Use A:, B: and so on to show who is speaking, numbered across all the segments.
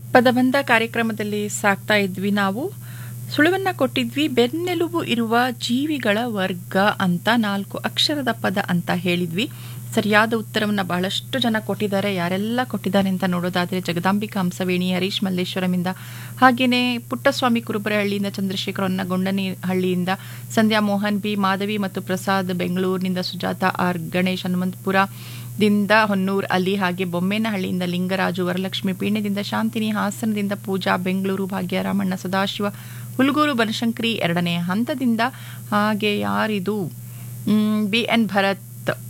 A: ಪದಬಂಧ ಕಾರ್ಯಕ್ರಮದಲ್ಲಿ ಸಾಕ್ತಾ ಇದ್ವಿ ನಾವು ಸುಳುವನ್ನ ಕೊಟ್ಟಿದ್ವಿ ಬೆನ್ನೆಲುಬು ಇರುವ ಜೀವಿಗಳ ವರ್ಗ ಅಂತ ನಾಲ್ಕು ಅಕ್ಷರದ ಪದ ಅಂತ ಹೇಳಿದ್ವಿ ಸರಿಯಾದ ಉತ್ತರವನ್ನು ಬಹಳಷ್ಟು ಜನ ಕೊಟ್ಟಿದ್ದಾರೆ ಯಾರೆಲ್ಲ ಕೊಟ್ಟಿದ್ದಾರೆ ಅಂತ ನೋಡೋದಾದ್ರೆ ಜಗದಾಂಬಿಕಾ ಹಂಸವೇಣಿ ಹರೀಶ್ ಮಲ್ಲೇಶ್ವರಮಿಂದ ಹಾಗೆಯೇ ಪುಟ್ಟಸ್ವಾಮಿ ಕುರುಬರಹಳ್ಳಿಯಿಂದ ಚಂದ್ರಶೇಖರ್ ಹೊನ್ನಗೊಂಡನಿ ಹಳ್ಳಿಯಿಂದ ಸಂಧ್ಯಾ ಮೋಹನ್ ಬಿ ಮಾಧವಿ ಮತ್ತು ಪ್ರಸಾದ್ ಬೆಂಗಳೂರಿನಿಂದ ಸುಜಾತ ಆರ್ ಗಣೇಶ್ ಹನುಮಂತಪುರ ದಿಂದ ಹೊನ್ನೂರ್ ಅಲಿ ಹಾಗೆ ಬೊಮ್ಮೇನಹಳ್ಳಿಯಿಂದ ಲಿಂಗರಾಜು ವರಲಕ್ಷ್ಮಿ ಪೀಣ್ಯದಿಂದ ಶಾಂತಿನಿ ಹಾಸನದಿಂದ ಪೂಜಾ ಬೆಂಗಳೂರು ಭಾಗ್ಯ ರಾಮಣ್ಣ ಸದಾಶಿವ ಹುಲ್ಗೂರು ಬನಶಂಕರಿ ಎರಡನೇ ಹಂತದಿಂದ ಹಾಗೆ ಯಾರಿದು ಬಿ ಎನ್ ಭರತ್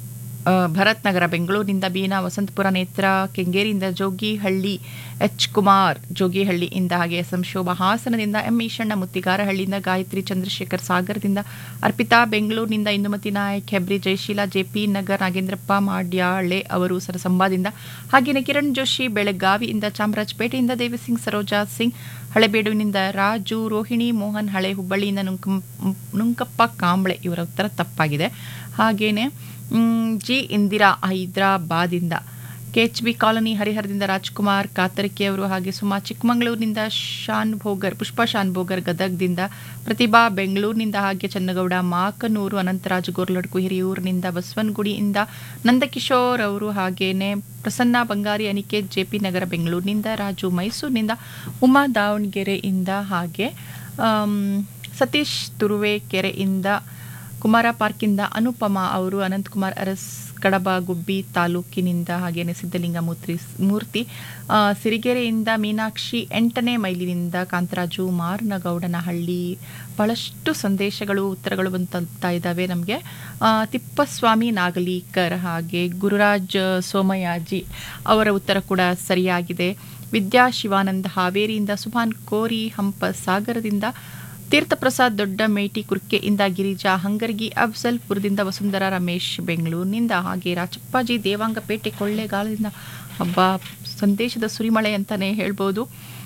A: ಆ, ಭರತ್ ನಗರ ಬೆಂಗಳೂರಿನಿಂದ ಬೀನಾ ವಸಂತಪುರ ನೇತ್ರ ಕೆಂಗೇರಿಯಿಂದ ಜೋಗಿಹಳ್ಳಿ ಎಚ್ ಕುಮಾರ್ ಜೋಗಿಹಳ್ಳಿಯಿಂದ ಹಾಗೆ ಎಸ್ ಎಂ ಶೋಭಾ ಹಾಸನದಿಂದ ಎಂ ಈಶಣ್ಣ ಮುತ್ತಿಗಾರಹಳ್ಳಿಯಿಂದ ಗಾಯತ್ರಿ ಚಂದ್ರಶೇಖರ್ ಸಾಗರದಿಂದ ಅರ್ಪಿತಾ ಬೆಂಗಳೂರಿನಿಂದ ಇಂದುಮತಿ ನಾಯಕ್ ಹೆಬ್ರಿ ಜಯಶೀಲ ಜೆಪಿ ನಗರ್ ನಾಗೇಂದ್ರಪ್ಪ ಮಾಡ್ಯಾಳೆ ಅವರು ಸರಸಂಬಾದಿಂದ ಹಾಗೆಯೇ ಕಿರಣ್ ಜೋಶಿ ಬೆಳಗಾವಿಯಿಂದ ಚಾಮರಾಜಪೇಟೆಯಿಂದ ದೇವಿಸಿಂಗ್ ಸರೋಜಾ ಸಿಂಗ್ ಹಳೆಬೇಡುವಿನಿಂದ ರಾಜು ರೋಹಿಣಿ ಮೋಹನ್ ಹಳೆ ಹುಬ್ಬಳ್ಳಿಯಿಂದ ನುಂಕಂ ನುಂಕಪ್ಪ ಕಾಂಬ್ಳೆ ಇವರ ಉತ್ತರ ತಪ್ಪಾಗಿದೆ ಹಾಗೇನೆ ಮ್, ಜಿ ಇಂದಿರಾ ಹೈದರಾಬಾದಿಂದ ಕೆ ಎಚ್ ಬಿ ಕಾಲನಿ ಹರಿಹರದಿಂದ ರಾಜ್ಕುಮಾರ್ ಕಾತರಕಿ ಅವರು ಹಾಗೆ ಸುಮಾ ಚಿಕ್ಕಮಗಳೂರಿನಿಂದ ಶಾನ್ ಭೋಗರ್ ಪುಷ್ಪಾ ಶಾನ್ ಭೋಗರ್ ಗದಗದಿಂದ ಪ್ರತಿಭಾ ಬೆಂಗಳೂರಿನಿಂದ ಹಾಗೆ ಚನ್ನಗೌಡ ಮಾಕನೂರು ಅನಂತರಾಜ್ ಗೋರ್ಲಡ್ಕು ಹಿರಿಯೂರಿನಿಂದ ಬಸವನಗುಡಿಯಿಂದ ನಂದಕಿಶೋರ್ ಅವರು ಹಾಗೇನೆ ಪ್ರಸನ್ನ ಬಂಗಾರಿ ಅನಿಕೇತ್ ಜೆ ಪಿ ನಗರ ಬೆಂಗಳೂರಿನಿಂದ ರಾಜು ಮೈಸೂರಿನಿಂದ ಉಮಾ ದಾವಣಗೆರೆಯಿಂದ ಹಾಗೆ ಆಮ್, ಸತೀಶ್ ತುರುವೇಕೆರೆಯಿಂದ ಕುಮಾರ ಪಾರ್ಕಿಂದ ಅನುಪಮ ಅವರು ಅನಂತಕುಮಾರ್ ಅರಸ್ ಕಡಬ ಗುಬ್ಬಿ ತಾಲೂಕಿನಿಂದ ಹಾಗೇನೆ ಸಿದ್ಧಲಿಂಗ ಮೂರ್ತಿ ಮೂರ್ತಿ ಆ, ಸಿರಿಗೆರೆಯಿಂದ ಮೀನಾಕ್ಷಿ ಎಂಟನೇ ಮೈಲಿನಿಂದ ಕಾಂತರಾಜು ಮಾರ್ನಗೌಡನಹಳ್ಳಿ ಬಹಳಷ್ಟು ಸಂದೇಶಗಳು ಉತ್ತರಗಳು ಬಂದು ತಲುಪ್ತಾ ಇದ್ದಾವೆ ನಮಗೆ ತಿಪ್ಪಸ್ವಾಮಿ ನಾಗಲೀಕರ್ ಹಾಗೆ ಗುರುರಾಜ್ ಸೋಮಯಾಜಿ ಅವರ ಉತ್ತರ ಕೂಡ ಸರಿಯಾಗಿದೆ ವಿದ್ಯಾ ಶಿವಾನಂದ ಹಾವೇರಿಯಿಂದ ಸುಭಾನ್ ಕೋರಿ ಹಂಪ ಸಾಗರದಿಂದ ತೀರ್ಥಪ್ರಸಾದ್ ದೊಡ್ಡ ಮೇಟಿ ಕುರ್ಕೆಯಿಂದ ಗಿರಿಜಾ ಹಂಗರ್ಗಿ ಅಫ್ಜಲ್ಪುರದಿಂದ ವಸುಂಧರಾ ರಮೇಶ್ ಬೆಂಗಳೂರಿನಿಂದ ಹಾಗೆ ರಾಚಪ್ಪಾಜಿ ದೇವಾಂಗಪೇಟೆ ಕೊಳ್ಳೇಗಾಲದಿಂದ ಹಬ್ಬ ಸಂದೇಶದ ಸುರಿಮಳೆ ಅಂತಲೇ ಹೇಳ್ಬೋದು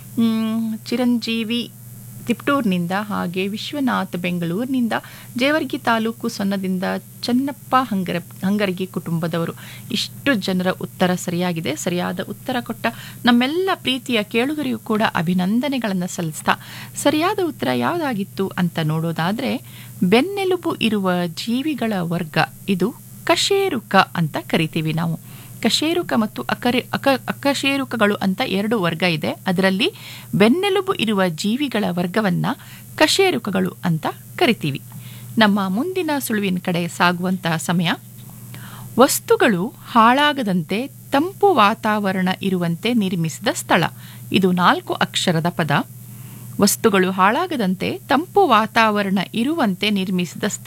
A: ಮ್, ಚಿರಂಜೀವಿ ತಿಪ್ಟೂರಿನಿಂದ ಹಾಗೆ ವಿಶ್ವನಾಥ್ ಬೆಂಗಳೂರಿನಿಂದ ಜೇವರ್ಗಿ ತಾಲೂಕು ಸೊನ್ನದಿಂದ ಚನ್ನಪ್ಪ ಹಂಗರ ಹಂಗರ್ಗಿ ಕುಟುಂಬದವರು ಇಷ್ಟು ಜನರ ಉತ್ತರ ಸರಿಯಾಗಿದೆ ಸರಿಯಾದ ಉತ್ತರ ಕೊಟ್ಟ ನಮ್ಮೆಲ್ಲ ಪ್ರೀತಿಯ ಕೇಳುಗರಿಗೂ ಕೂಡ ಅಭಿನಂದನೆಗಳನ್ನು ಸಲ್ಲಿಸ್ತಾ ಸರಿಯಾದ ಉತ್ತರ ಯಾವುದಾಗಿತ್ತು ಅಂತ ನೋಡೋದಾದ್ರೆ ಬೆನ್ನೆಲುಬು ಇರುವ ಜೀವಿಗಳ ವರ್ಗ ಇದು ಕಶೇರುಕ ಅಂತ ಕರಿತೀವಿ ನಾವು ಕಶೇರುಕ ಮತ್ತು ಅಕರೆ ಅಕ ಅಕಶೇರುಕಗಳು ಅಂತ ಎರಡು ವರ್ಗ ಇದೆ ಅದರಲ್ಲಿ ಬೆನ್ನೆಲುಬು ಇರುವ ಜೀವಿಗಳ ವರ್ಗವನ್ನ ಕಶೇರುಕಗಳು ಅಂತ ಕರಿತೀವಿ ನಮ್ಮ ಮುಂದಿನ ಸುಳುವಿನ ಕಡೆ ಸಾಗುವಂತಹ ಸಮಯ ವಸ್ತುಗಳು ಹಾಳಾಗದಂತೆ ತಂಪು ವಾತಾವರಣ ಇರುವಂತೆ ನಿರ್ಮಿಸಿದ ಸ್ಥಳ ಇದು ನಾಲ್ಕು ಅಕ್ಷರದ ಪದ ವಸ್ತುಗಳು ಹಾಳಾಗದಂತೆ ತಂಪು ವಾತಾವರಣ ಇರುವಂತೆ ನಿರ್ಮಿಸಿದ ಸ್ಥಳ